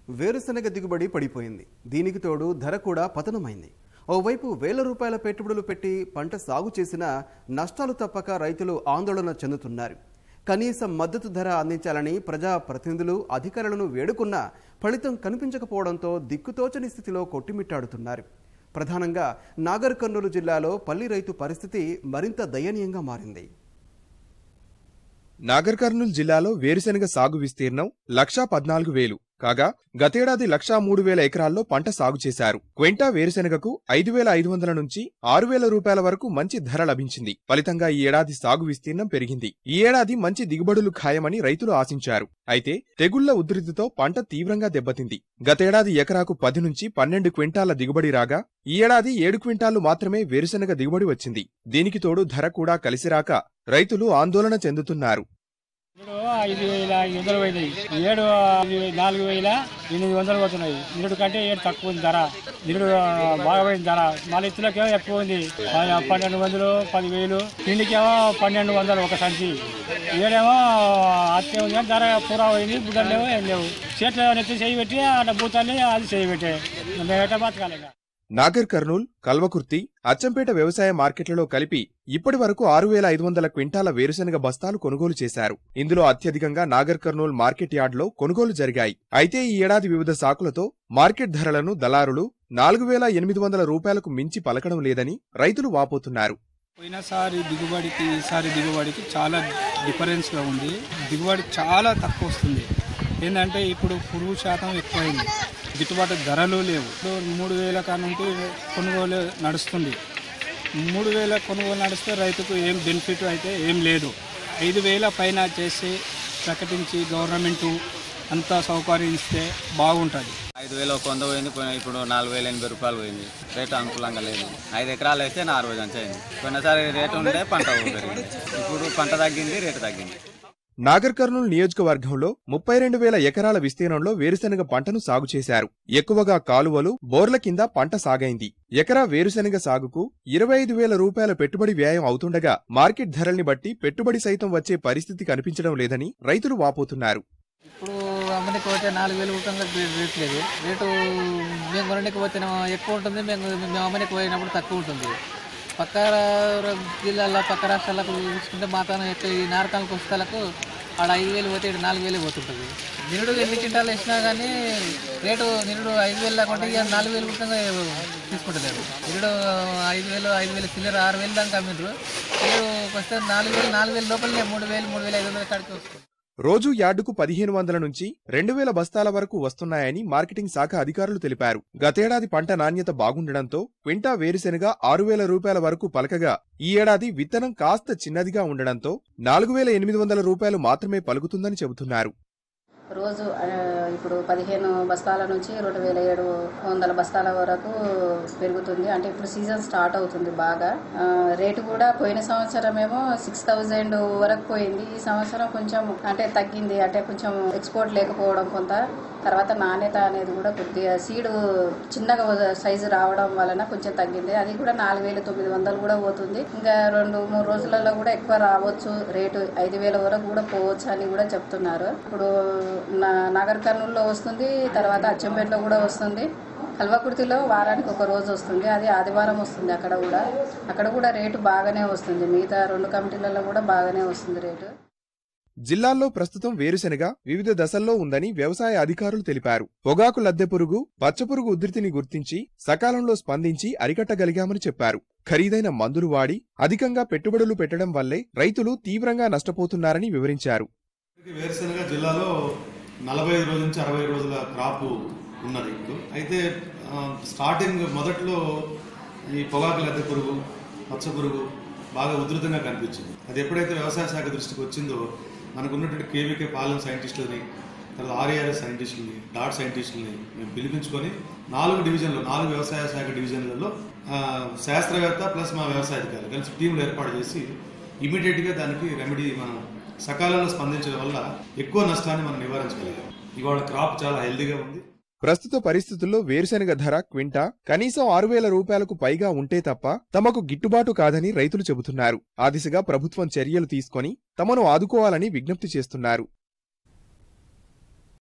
వేరుశనగ దిగుబడి పడిపోయింది దీనికి తోడు ధర కూడా పతనమైంది ఓవైపు వేల రూపాయల పెట్టుబడులు పెట్టి పంట సాగు చేసినా నష్టాలు తప్పక రైతులు ఆందోళన చెందుతున్నారు కనీస మద్దతు ధర అందించాలని ప్రజా ప్రతినిధులు అధికారులను వేడుకున్నా ఫలితం కనిపించకపోవడంతో దిక్కుతోచని స్థితిలో కొట్టిమిట్టాడుతున్నారు ప్రధానంగా నాగర్ కర్నూలు జిల్లాలో పల్లి రైతు పరిస్థితి మరింత దయనీయంగా మారింది నాగర్ కర్నూలు జిల్లాలో వేరుశెనగ సాగు విస్తీర్ణం లక్షా పద్నాలుగు వేలు కాగా గతేడాది లక్షా మూడు వేల ఎకరాల్లో పంట సాగు చేశారు క్వింటా వేరుశెనగకు ఐదు వేల ఐదు వందల నుంచి ఆరు వేల రూపాయల వరకు మంచి ధర లభించింది ఫలితంగా ఈ ఏడాది సాగు విస్తీర్ణం పెరిగింది ఈ ఏడాది మంచి దిగుబడులు ఖాయమని రైతులు ఆశించారు అయితే తెగుళ్ల ఉధృతితో పంట తీవ్రంగా దెబ్బతింది గతేడాది ఎకరాకు పది నుంచి పన్నెండు క్వింటాల దిగుబడి రాగా ఈ ఏడాది ఏడు క్వింటాలు మాత్రమే వేరుశెనగ దిగుబడి వచ్చింది దీనికి తోడు ధర కూడా కలిసిరాక రైతులు ఆందోళన చెందుతున్నారు ఇప్పుడు ఐదు వేల ఐదు వందలు పోయినాయి ఏడు ఐదు వే- నాలుగు వేల ఎనిమిది వందలు పోతున్నాయి నిరుడు కంటే ఏడు తక్కువ ఉంది ధర నిరుడు బాగా పోయింది ధర మళ్ళీ ఇత్తులకేమో ఎక్కువ ఉంది ఆ, పన్నెండు వందలు పదివేలు పిండికేమో పన్నెండు వందలు ఒక సంచి ఏడేమో అత్తే ఉంది కానీ ధర పూరా పోయింది బుడ్డలు లేవు ఏం లేవు చేతిలో నెత్తి చేయి పెట్టి అట్లా బూతాన్ని అది చేయి పెట్టే మేము ఎట్లా బతకాలి ఇక? నాగర్ కర్నూల్ కల్వకుర్తి అచ్చంపేట వ్యవసాయ మార్కెట్లలో కలిపి ఇప్పటి వరకు ఆరు వేల ఐదు వందల క్వింటాల వేరుశెనగ బస్తాలు కొనుగోలు చేశారు ఇందులో అత్యధికంగా నాగర్ కర్నూల్ మార్కెట్ యార్డ్లో కొనుగోలు జరిగాయి అయితే ఈ ఏడాది వివిధ సాకులతో మార్కెట్ ధరలను దళారులు నాలుగు వేల ఎనిమిది వందల రూపాయలకు మించి పలకడం లేదని రైతులు వాపోతున్నారు పోయినసారి దిగుబడికి ఈసారి దిగుబడికి చాలా డిఫరెన్స్గా ఉంది దిగుబడి చాలా తక్కువ వస్తుంది ఏంటంటే ఇప్పుడు పురుగు శాతం ఎక్కువైంది గిట్టుబాటు ధరలు లేవు ఇప్పుడు మూడు వేల కానుంటి కొనుగోలు నడుస్తుంది మూడు వేల కొనుగోలు నడిస్తే రైతుకు ఏం బెనిఫిట్ అయితే ఏం లేదు ఐదు వేల పైన చేసి ప్రకటించి గవర్నమెంటు అంతా సౌకర్యం ఇస్తే బాగుంటుంది ఐదు వేలు ఒక వంద పోయింది పోయిన ఇప్పుడు నాలుగు వేల ఎనభై రూపాయలు పోయింది రేటు అనుకూలంగా లేదు ఐదు ఎకరాలు వేస్తే నా అరవై అంచే అయింది పోయినసారి రేటు ఉండే పంట పెరిగింది ఇప్పుడు పంట తగ్గింది రేటు తగ్గింది నాగర్ కర్నూల్ నియోజకవర్గంలో ముప్పై రెండు వేల ఎకరాల విస్తీర్ణంలో వేరుశెనగ పంటను సాగు చేశారు ఎక్కువగా కాలువలు బోర్ల కింద పంట సాగైంది ఎకరా వేరుశెనగ సాగుకు ఇరవై ఐదు వేల రూపాయల పెట్టుబడి వ్యయం అవుతుండగా మార్కెట్ ధరల్ని బట్టి పెట్టుబడి సైతం వచ్చే పరిస్థితి కనిపించడం లేదని రైతులు వాపోతున్నారు ఇప్పుడు అమ్మనికి పోతే నాలుగు వేలు ఊటంగా రేట్ లేదు రేటు మేము కొనడానికి పోతేనేమో ఎక్కువ ఉంటుంది మేము మేము అమ్మనికి పోయినప్పుడు తక్కువ ఉంటుంది పక్క ర- జిల్లాల్లో పక్క రాష్ట్రాలకు చూసుకుంటే మాత్రం ఎక్కువ ఈ నారకాల పుస్తకాలకు ఆడ ఐదు వేలు పోతే ఇక్కడ నాలుగు వేలు పోతుంటుంది నిరుడు ఎన్ని క్వింటాలు వేసినా కానీ రేటు నిరుడు ఐదు వేలు లేకుంటే ఇక నాలుగు వేలు ఊటంగా తీసుకుంటలేరు నిరుడు ఐదు వేలు ఐదు వేలు చిల్లర ఆరు వేలు దాకా అమ్మిండ్రు నిరుడు వస్తే నాలుగు వేలు నాలుగు వేలు లోపలనే మూడు వేలు మూడు వేలు ఐదు వందల కాడికి వస్తుంది రోజు యార్డుకు పదిహేను వందల నుంచి రెండు వేల బస్తాల వరకు వస్తున్నాయని మార్కెటింగ్ శాఖ అధికారులు తెలిపారు గతేడాది పంట నాణ్యత బాగుండడంతో క్వింటా వేరుశెనగ ఆరు వేల రూపాయల వరకు పలకగా ఈ ఏడాది విత్తనం కాస్త చిన్నదిగా ఉండడంతో నాలుగు వేల ఎనిమిది వందల రూపాయలు మాత్రమే పలుకుతుందని చెబుతున్నారు రోజు ఆ, ఇప్పుడు పదిహేను బస్తాల నుంచి రెండు వేల ఏడు వందల బస్తాల వరకు పెరుగుతుంది అంటే ఇప్పుడు సీజన్ స్టార్ట్ అవుతుంది బాగా ఆ, రేటు కూడా పోయిన సంవత్సరం ఏమో సిక్స్ థౌజండ్ వరకు పోయింది ఈ సంవత్సరం కొంచెం అంటే తగ్గింది అంటే కొంచెం ఎక్స్పోర్ట్ లేకపోవడం కొంత తర్వాత నాణ్యత అనేది కూడా కొద్దిగా సీడ్ చిన్నగా సైజు రావడం వలన కొంచెం తగ్గింది అది కూడా నాలుగు వేల తొమ్మిది వందలు కూడా పోతుంది ఇంకా రెండు మూడు రోజులలో కూడా ఎక్కువ రావచ్చు రేటు ఐదు వేల వరకు కూడా పోవచ్చు అని కూడా చెప్తున్నారు ఇప్పుడు నా- నాగర్ కర్నూలులో వస్తుంది తర్వాత అచ్చంపేటలో కూడా వస్తుంది కల్వకుర్తిలో వారానికి ఒక రోజు వస్తుంది అది ఆదివారం వస్తుంది అక్కడ కూడా అక్కడ కూడా రేటు బాగానే వస్తుంది మిగతా రెండు కమిటీలలో కూడా బాగానే వస్తుంది రేటు జిల్లాల్లో ప్రస్తుతం వేరుశెనగ వివిధ దశల్లో ఉందని వ్యవసాయ అధికారులు తెలిపారు పొగాకు లద్దె పురుగు పచ్చపురుగు ఉధృతిని గుర్తించి సకాలంలో స్పందించి అరికట్టగలిగామని చెప్పారు ఖరీదైన మందులు వాడి అధికంగా పెట్టుబడులు పెట్టడం వల్లే రైతులు తీవ్రంగా నష్టపోతున్నారని వివరించారు ఇప్పటికీ వేరుశనగ జిల్లాలో నలభై ఐదు రోజుల నుంచి అరవై రోజుల క్రాప్ ఉన్నది ఇప్పుడు అయితే ఆ, స్టార్టింగ్ మొదట్లో ఈ పొగాకు లద్దె పురుగు పచ్చ పురుగు బాగా ఉధృతంగా కనిపించింది అది ఎప్పుడైతే వ్యవసాయ శాఖ దృష్టికి వచ్చిందో మనకు ఉన్నటువంటి కేవీకే పాలెం సైంటిస్టులని తర్వాత ఆర్ఏఆర్ఎస్ సైంటిస్టులని డాట్ సైంటిస్టులని మేము పిలిపించుకొని నాలుగు డివిజన్లు నాలుగు వ్యవసాయ శాఖ డివిజన్లలో ఆ, శాస్త్రవేత్త ప్లస్ మా వ్యవసాయ అధికారులు కలిసి టీంలు ఏర్పాటు చేసి ఇమీడియట్గా దానికి రెమెడీ మనం సకాలంలో స్పందించడం వల్ల ఎక్కువ నష్టాన్ని మనం నివారించగలిగాం ఇవాళ క్రాప్ చాలా హెల్దీగా ఉంది ప్రస్తుత పరిస్థితుల్లో వేరుశెనగ ధర క్వింటా కనీసం ఆరు వేల రూపాయలకు పైగా ఉంటే తప్ప తమకు గిట్టుబాటు కాదని రైతులు చెబుతున్నారు ఆ దిశగా ప్రభుత్వం చర్యలు తీసుకొని తమను ఆదుకోవాలని విజ్ఞప్తి చేస్తున్నారు